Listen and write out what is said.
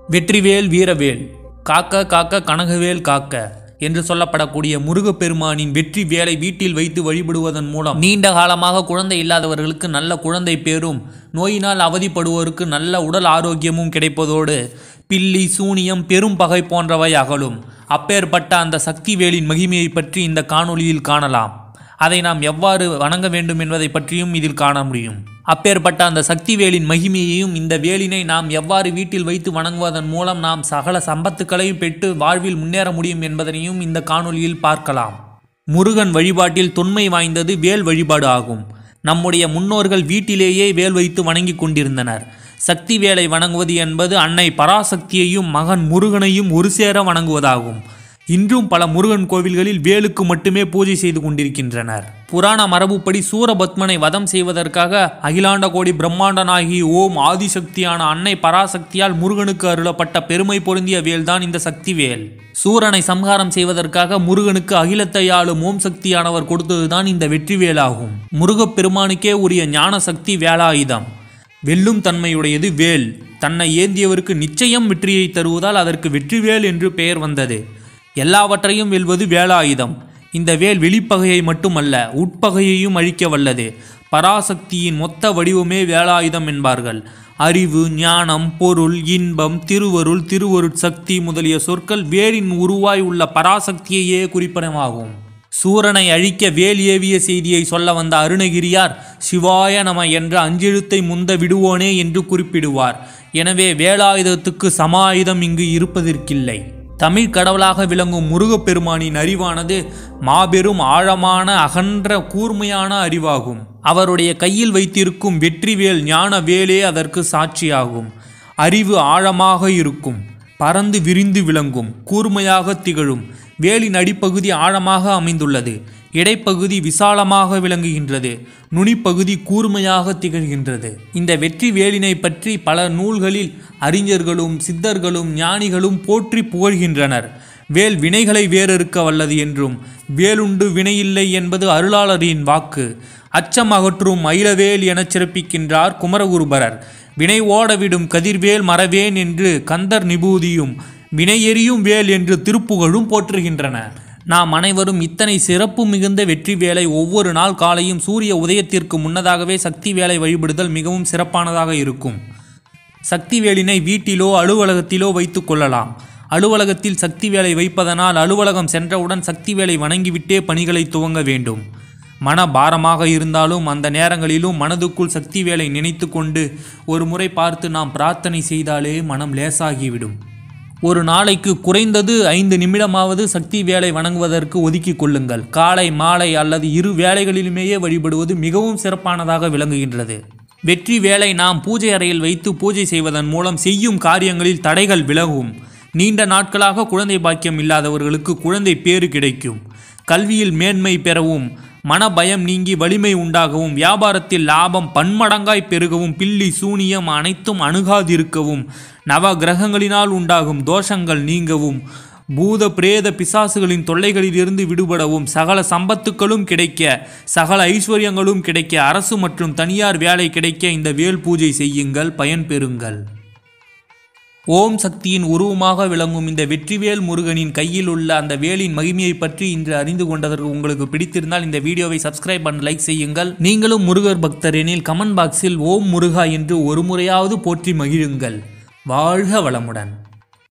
வெற்றிவேல் வீரவேல் காக்க காக்க கனகவேல் காக்க என்று சொல்லப்படக்கூடிய முருகப்பெருமானின் வெற்றி வேலை வீட்டில் வைத்து வழிபடுவதன் மூலம் நீண்ட காலமாக குழந்தை இல்லாதவர்களுக்கு நல்ல குழந்தை பேரும் நோயினால் அவதிப்படுவோருக்கு நல்ல உடல் ஆரோக்கியமும் கிடைப்பதோடு பில்லி சூனியம் பெரும் பகை போன்றவை அகலும் அப்பேற்பட்ட அந்த சக்தி வேலின் மகிமையை பற்றி இந்த காணொளியில் காணலாம் அதை நாம் எவ்வாறு வணங்க வேண்டும் என்பதை பற்றியும் இதில் காண முடியும் அப்பேற்பட்ட அந்த சக்தி வேலின் மகிமையையும் இந்த வேலினை நாம் எவ்வாறு வீட்டில் வைத்து வணங்குவதன் மூலம் நாம் சகல சம்பத்துக்களையும் பெற்று வாழ்வில் முன்னேற முடியும் என்பதனையும் இந்த காணொளியில் பார்க்கலாம் முருகன் வழிபாட்டில் தொன்மை வாய்ந்தது வேல் வழிபாடு ஆகும் நம்முடைய முன்னோர்கள் வீட்டிலேயே வேல் வைத்து வணங்கி கொண்டிருந்தனர் சக்தி வேலை வணங்குவது என்பது அன்னை பராசக்தியையும் மகன் முருகனையும் ஒரு சேர வணங்குவதாகும் இன்றும் பல முருகன் கோவில்களில் வேலுக்கு மட்டுமே பூஜை செய்து கொண்டிருக்கின்றனர் புராண மரபுப்படி சூரபத்மனை வதம் செய்வதற்காக அகிலாண்ட கோடி பிரம்மாண்டனாகி ஓம் ஆதிசக்தியான அன்னை பராசக்தியால் முருகனுக்கு அருளப்பட்ட பெருமை பொருந்திய வேல்தான் இந்த சக்தி வேல் சூரனை சம்ஹாரம் செய்வதற்காக முருகனுக்கு அகிலத்தை ஆளும் ஓம் சக்தியானவர் கொடுத்ததுதான் இந்த வெற்றி வேலாகும் முருகப்பெருமானுக்கே உரிய ஞான சக்தி வேலாயுதம் வெல்லும் தன்மையுடையது வேல் தன்னை ஏந்தியவருக்கு நிச்சயம் வெற்றியை தருவதால் அதற்கு வெற்றிவேல் என்று பெயர் வந்தது எல்லாவற்றையும் வெல்வது வேலாயுதம் இந்த வேல் வெளிப்பகையை மட்டுமல்ல உட்பகையையும் அழிக்க வல்லது பராசக்தியின் மொத்த வடிவமே வேலாயுதம் என்பார்கள் அறிவு ஞானம் பொருள் இன்பம் திருவருள் திருவருட் சக்தி முதலிய சொற்கள் வேலின் உருவாய் உள்ள பராசக்தியையே குறிப்பனமாகும் சூரனை அழிக்க வேல் ஏவிய செய்தியை சொல்ல வந்த அருணகிரியார் சிவாய நம என்ற அஞ்செழுத்தை முந்த விடுவோனே என்று குறிப்பிடுவார் எனவே வேலாயுதத்துக்கு சமாயுதம் இங்கு இருப்பதற்கில்லை தமிழ் கடவுளாக விளங்கும் முருகப்பெருமானின் அறிவானது மாபெரும் ஆழமான அகன்ற கூர்மையான அறிவாகும் அவருடைய கையில் வைத்திருக்கும் வெற்றிவேல் ஞான வேலே அதற்கு சாட்சியாகும் அறிவு ஆழமாக இருக்கும் பறந்து விரிந்து விளங்கும் கூர்மையாக திகழும் வேலின் அடிப்பகுதி ஆழமாக அமைந்துள்ளது இடைப்பகுதி விசாலமாக விளங்குகின்றது நுனிப்பகுதி கூர்மையாக திகழ்கின்றது இந்த வெற்றி வேலினை பற்றி பல நூல்களில் அறிஞர்களும் சித்தர்களும் ஞானிகளும் போற்றி புகழ்கின்றனர் வேல் வினைகளை வேறறுக்க வல்லது என்றும் வேலுண்டு வினையில்லை என்பது அருளாளரின் வாக்கு அச்சம் அகற்றும் மயிலவேல் எனச் சிறப்பிக்கின்றார் குமரகுருபரர் வினை ஓடவிடும் கதிர்வேல் மறவேன் என்று கந்தர் நிபூதியும் வினையெறியும் வேல் என்று திருப்புகழும் போற்றுகின்றன நாம் அனைவரும் இத்தனை சிறப்பு மிகுந்த வெற்றி வேலை ஒவ்வொரு நாள் காலையும் சூரிய உதயத்திற்கு முன்னதாகவே சக்தி வேலை வழிபடுதல் மிகவும் சிறப்பானதாக இருக்கும் சக்தி வேலினை வீட்டிலோ அலுவலகத்திலோ வைத்துக் கொள்ளலாம் அலுவலகத்தில் சக்தி வேலை வைப்பதனால் அலுவலகம் சென்றவுடன் சக்தி வேலை வணங்கிவிட்டே பணிகளை துவங்க வேண்டும் மன பாரமாக இருந்தாலும் அந்த நேரங்களிலும் மனதுக்குள் சக்தி வேலை நினைத்து கொண்டு ஒரு முறை பார்த்து நாம் பிரார்த்தனை செய்தாலே மனம் லேசாகிவிடும் ஒரு நாளைக்கு குறைந்தது ஐந்து நிமிடமாவது சக்தி வேலை வணங்குவதற்கு ஒதுக்கிக் கொள்ளுங்கள் காலை மாலை அல்லது இரு வேளைகளிலுமேயே வழிபடுவது மிகவும் சிறப்பானதாக விளங்குகின்றது வெற்றி வேலை நாம் பூஜை அறையில் வைத்து பூஜை செய்வதன் மூலம் செய்யும் காரியங்களில் தடைகள் விலகும் நீண்ட நாட்களாக குழந்தை பாக்கியம் இல்லாதவர்களுக்கு குழந்தை பேறு கிடைக்கும் கல்வியில் மேன்மை பெறவும் மன பயம் நீங்கி வலிமை உண்டாகவும் வியாபாரத்தில் லாபம் பன்மடங்காய் பெருகவும் பில்லி சூனியம் அனைத்தும் அணுகாதிருக்கவும் நவ கிரகங்களினால் உண்டாகும் தோஷங்கள் நீங்கவும் பூத பிரேத பிசாசுகளின் தொல்லைகளிலிருந்து விடுபடவும் சகல சம்பத்துக்களும் கிடைக்க சகல ஐஸ்வர்யங்களும் கிடைக்க அரசு மற்றும் தனியார் வேலை கிடைக்க இந்த வேல் பூஜை செய்யுங்கள் பயன்பெறுங்கள் ஓம் சக்தியின் உருவமாக விளங்கும் இந்த வெற்றிவேல் முருகனின் கையில் உள்ள அந்த வேலின் மகிமையை பற்றி இன்று அறிந்து கொண்டதற்கு உங்களுக்கு பிடித்திருந்தால் இந்த வீடியோவை சப்ஸ்கிரைப் பண்ண லைக் செய்யுங்கள் நீங்களும் முருகர் பக்தர் எனில் கமெண்ட் பாக்ஸில் ஓம் முருகா என்று ஒரு முறையாவது போற்றி மகிழுங்கள் வாழ்க வளமுடன்